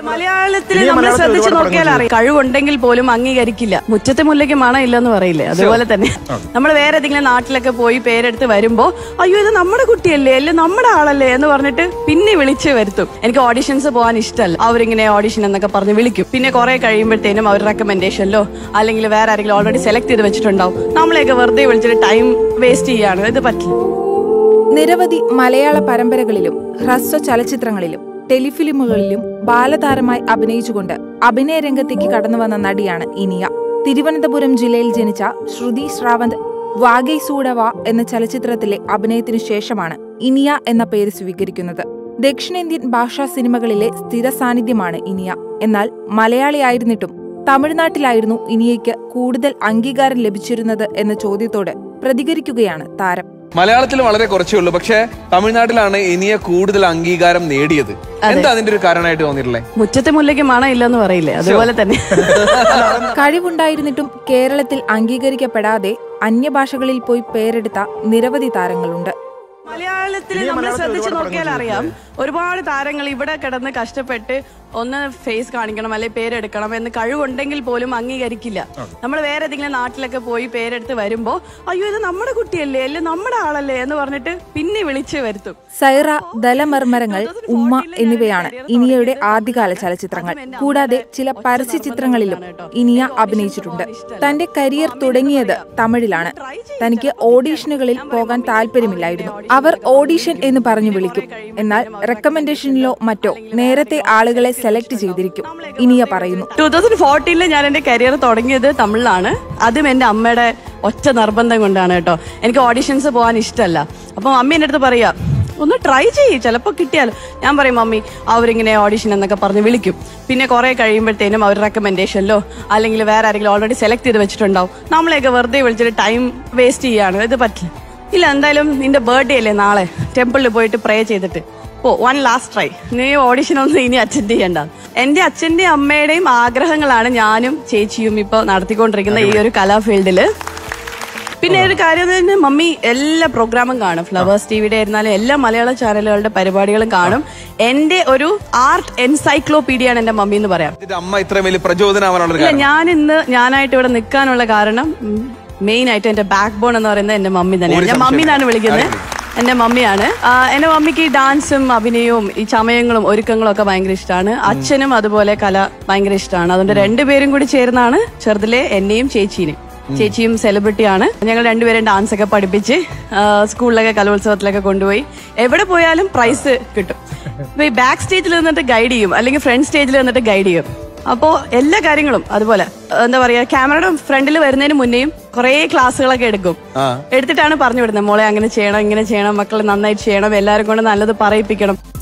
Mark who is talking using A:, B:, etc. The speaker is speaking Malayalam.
A: മലയാളത്തിൽ
B: ഇനി
A: നമ്മൾ
B: മലയാളത്തിൽ
A: ശ്രദ്ധിച്ചു
B: ഒരുപാട്
A: നോക്കിയാൽ അറിയാം കഴിവുണ്ടെങ്കിൽ പോലും അംഗീകരിക്കില്ല മുറ്റത്തെ മുല്ലയ്ക്ക് മണം ഇല്ലെന്ന് പറയില്ലേ അതുപോലെ തന്നെ നമ്മൾ വേറെ ഏതെങ്കിലും നാട്ടിലൊക്കെ പോയി പേരെടുത്ത് വരുമ്പോ അയ്യോ ഇത് നമ്മുടെ കുട്ടിയല്ലേ അല്ലേ നമ്മുടെ ആളല്ലേ എന്ന് പറഞ്ഞിട്ട് പിന്നെ വിളിച്ച് വരുത്തും എനിക്ക് ഓഡിഷൻസ് പോകാൻ ഇഷ്ടമല്ല അവരിങ്ങനെ ഓഡിഷൻ എന്നൊക്കെ പറഞ്ഞ് വിളിക്കും പിന്നെ കുറെ കഴിയുമ്പോഴത്തേനും അവർ റെക്കമെൻഡേഷനിലോ അല്ലെങ്കിൽ വേറെ ആരെങ്കിലും ഓൾറെഡി സെലക്ട് ചെയ്ത് വെച്ചിട്ടുണ്ടാവും നമ്മളെയൊക്കെ വെറുതെ വിളിച്ചിട്ട് ടൈം വേസ്റ്റ് ചെയ്യാണ് ഇത് പറ്റില്ല
C: നിരവധി മലയാള പരമ്പരകളിലും ഹ്രസ്വ ചലച്ചിത്രങ്ങളിലും ടെലിഫിലിമുകളിലും ബാലതാരമായി അഭിനയിച്ചുകൊണ്ട് അഭിനയ രംഗത്തേക്ക് കടന്നുവന്ന നടിയാണ് ഇനിയ തിരുവനന്തപുരം ജില്ലയിൽ ജനിച്ച ശ്രുതി ശ്രാവന്ത് വാഗൈ സൂഡവ എന്ന ചലച്ചിത്രത്തിലെ അഭിനയത്തിനു ശേഷമാണ് ഇനിയ എന്ന പേര് സ്വീകരിക്കുന്നത് ദക്ഷിണേന്ത്യൻ ഭാഷാ സിനിമകളിലെ സ്ഥിര സാന്നിധ്യമാണ് ഇനിയ എന്നാൽ മലയാളിയായിരുന്നിട്ടും തമിഴ്നാട്ടിലായിരുന്നു ഇനിയയ്ക്ക് കൂടുതൽ അംഗീകാരം ലഭിച്ചിരുന്നത് എന്ന ചോദ്യത്തോട് പ്രതികരിക്കുകയാണ് താരം
D: മലയാളത്തിൽ വളരെ കുറച്ചേ ഉള്ളൂ പക്ഷെ തമിഴ്നാട്ടിലാണ് ഇനിയെ കൂടുതൽ അംഗീകാരം നേടിയത് എന്താ അതിന്റെ ഒരു കാരണമായിട്ട് തോന്നിയിട്ടുള്ളത്
A: മുറ്റത്തെ മുല്ലയ്ക്ക് മണം ഇല്ലെന്ന് പറയില്ലേ അതുപോലെ തന്നെ
C: കഴിവുണ്ടായിരുന്നിട്ടും കേരളത്തിൽ അംഗീകരിക്കപ്പെടാതെ അന്യഭാഷകളിൽ പോയി പേരെടുത്ത നിരവധി താരങ്ങളുണ്ട്
A: മലയാളത്തിൽ
B: ഇനി
A: നമ്മൾ
B: മലയാളത്തിൽ
A: ശ്രദ്ധിച്ചു
B: ഒരുപാട്
A: നോക്കിയാൽ
B: പടങ്ങൾ
A: അറിയാം ഒരുപാട് താരങ്ങൾ ഇവിടെ കിടന്ന് കഷ്ടപ്പെട്ട് ഒന്ന് ഫേസ് കാണിക്കണം അല്ലെ പേരെടുക്കണം എന്ന് കഴിവുണ്ടെങ്കിൽ പോലും അംഗീകരിക്കില്ല നമ്മൾ വേറെ ഏതെങ്കിലും നാട്ടിലൊക്കെ പോയി പേരെടുത്ത് വരുമ്പോ അയ്യോ ഇത് നമ്മുടെ കുട്ടിയല്ലേ അല്ലേ നമ്മുടെ ആളല്ലേ എന്ന് പറഞ്ഞിട്ട് പിന്നെ വിളിച്ച് വരുത്തും
C: സൈറ ദലമർമരങ്ങൾ ഉമ്മ എന്നിവയാണ് ഇനിയയുടെ ആദ്യകാല ചലച്ചിത്രങ്ങൾ കൂടാതെ ചില പരസ്യ ചിത്രങ്ങളിലും ഇനിയ അഭിനയിച്ചിട്ടുണ്ട് തന്റെ കരിയർ തുടങ്ങിയത് തമിഴിലാണ് തനിക്ക് ഓഡീഷനുകളിൽ പോകാൻ താല്പര്യമില്ലായിരുന്നു അവർ ഓഡീഷൻ എന്ന് പറഞ്ഞു വിളിക്കും എന്നാൽ റെക്കമെൻഡേഷനിലോ മറ്റോ നേരത്തെ ആളുകളെ സെലക്ട് ചെയ്തിരിക്കും ഇനിയ പറയുന്നു
A: ടൂ തൗസൻഡ് ഫോർട്ടീനിൽ ഞാൻ എന്റെ കരിയർ തുടങ്ങിയത് തമിഴിലാണ് അതും എന്റെ അമ്മയുടെ ഒറ്റ നിർബന്ധം കൊണ്ടാണ് കേട്ടോ എനിക്ക് ഓഡിഷൻസ് പോകാൻ ഇഷ്ടമല്ല അപ്പം അമ്മ എന്റെ അടുത്ത് പറയാ ഒന്ന് ട്രൈ ചെയ്യ് ചിലപ്പോൾ കിട്ടിയാലോ ഞാൻ പറയും മമ്മി അവരിങ്ങനെ ഓഡിഷൻ എന്നൊക്കെ പറഞ്ഞ് വിളിക്കും പിന്നെ കുറെ കഴിയുമ്പോഴത്തേനും അവർ റെക്കമെൻഡേഷനിലോ അല്ലെങ്കിൽ വേറെ ആരെങ്കിലും ഓൾറെഡി സെലക്ട് ചെയ്ത് വെച്ചിട്ടുണ്ടാവും നമ്മളെയൊക്കെ വെറുതെ വിളിച്ചിട്ട് ടൈം വേസ്റ്റ് ചെയ്യാണ് ഇത് പറ്റില്ല ഇല്ല എന്തായാലും നിന്റെ ബർത്ത്ഡേ അല്ലേ നാളെ ടെമ്പിളിൽ പോയിട്ട് പ്രേ ചെയ്തിട്ട് ഓ വൺ ലാസ്റ്റ് ട്രൈ നീ ഓഡിഷൻ ഒന്നും ഇനി അറ്റൻഡ് ചെയ്യണ്ട എന്റെ അച്ഛന്റെയും അമ്മയുടെയും ആഗ്രഹങ്ങളാണ് ഞാനും ചേച്ചിയും ഇപ്പൊ നടത്തിക്കൊണ്ടിരിക്കുന്ന ഈ ഒരു കലാ ഫീൽഡില് പിന്നെ ഒരു കാര്യം എന്ന് പറഞ്ഞാൽ മമ്മി എല്ലാ പ്രോഗ്രാമും കാണും ഫ്ലവേഴ്സ് ടിവിയുടെ ആയിരുന്നാലും എല്ലാ മലയാള ചാനലുകളുടെ പരിപാടികളും കാണും എന്റെ ഒരു ആർട്ട് എൻസൈക്ലോപീഡിയ ആണ് എന്റെ മമ്മി എന്ന് പറയാം
D: ഇതിന്റെ അമ്മ ഇത്രയും വലിയ പ്രചോദനമാവാനുള്ള ഒരു
A: ഇല്ല
D: കാരണം
A: ഞാൻ ഇന്ന് ഞാനായിട്ട് ഇവിടെ നിൽക്കാനുള്ള കാരണം മെയിൻ ആയിട്ട് എന്റെ ബാക്ക് ബോൺ എന്ന് പറയുന്നത് എന്റെ മമ്മി തന്നെയാണ് ഞാൻ മമ്മി എന്നാണ് വിളിക്കുന്നത് എന്റെ മമ്മിയാണ് ആ, എന്റെ മമ്മിക്ക് ഈ ഡാൻസും അഭിനയവും ഈ ചമയങ്ങളും ഒരുക്കങ്ങളും ഒക്കെ ഭയങ്കര ഇഷ്ടമാണ് അച്ഛനും അതുപോലെ കല ഭയങ്കര ഇഷ്ടമാണ് അതുകൊണ്ട് രണ്ടുപേരും കൂടി ചേർന്നാണ് ചെറുതിലെ എന്നെയും ചേച്ചീനെയും ചേച്ചിയും സെലിബ്രിറ്റിയാണ് ഞങ്ങൾ രണ്ടുപേരും ഡാൻസ് ഒക്കെ പഠിപ്പിച്ച് ആ, സ്കൂളിലൊക്കെ കലോത്സവത്തിലൊക്കെ കൊണ്ടുപോയി എവിടെ പോയാലും പ്രൈസ് കിട്ടും ഇപ്പൊ ഈ ബാക്ക് സ്റ്റേജിൽ നിന്നിട്ട് ഗൈഡ് ചെയ്യും അല്ലെങ്കിൽ ഫ്രണ്ട് സ്റ്റേജിൽ നിന്നിട്ട് ഗൈഡ് ചെയ്യും അപ്പോ എല്ലാ കാര്യങ്ങളും അതുപോലെ എന്താ പറയാ ക്യാമറയുടെ ഫ്രണ്ടിൽ വരുന്നതിന് മുന്നേയും കുറെ ക്ലാസ്സുകളൊക്കെ എടുക്കും എടുത്തിട്ടാണ് പറഞ്ഞു വിടുന്നത് മോളെ അങ്ങനെ ചെയ്യണം ഇങ്ങനെ ചെയ്യണം മക്കളെ നന്നായിട്ട് ചെയ്യണം എല്ലാവരും കൊണ്ട് നല്ലത് പറയിപ്പിക്കണം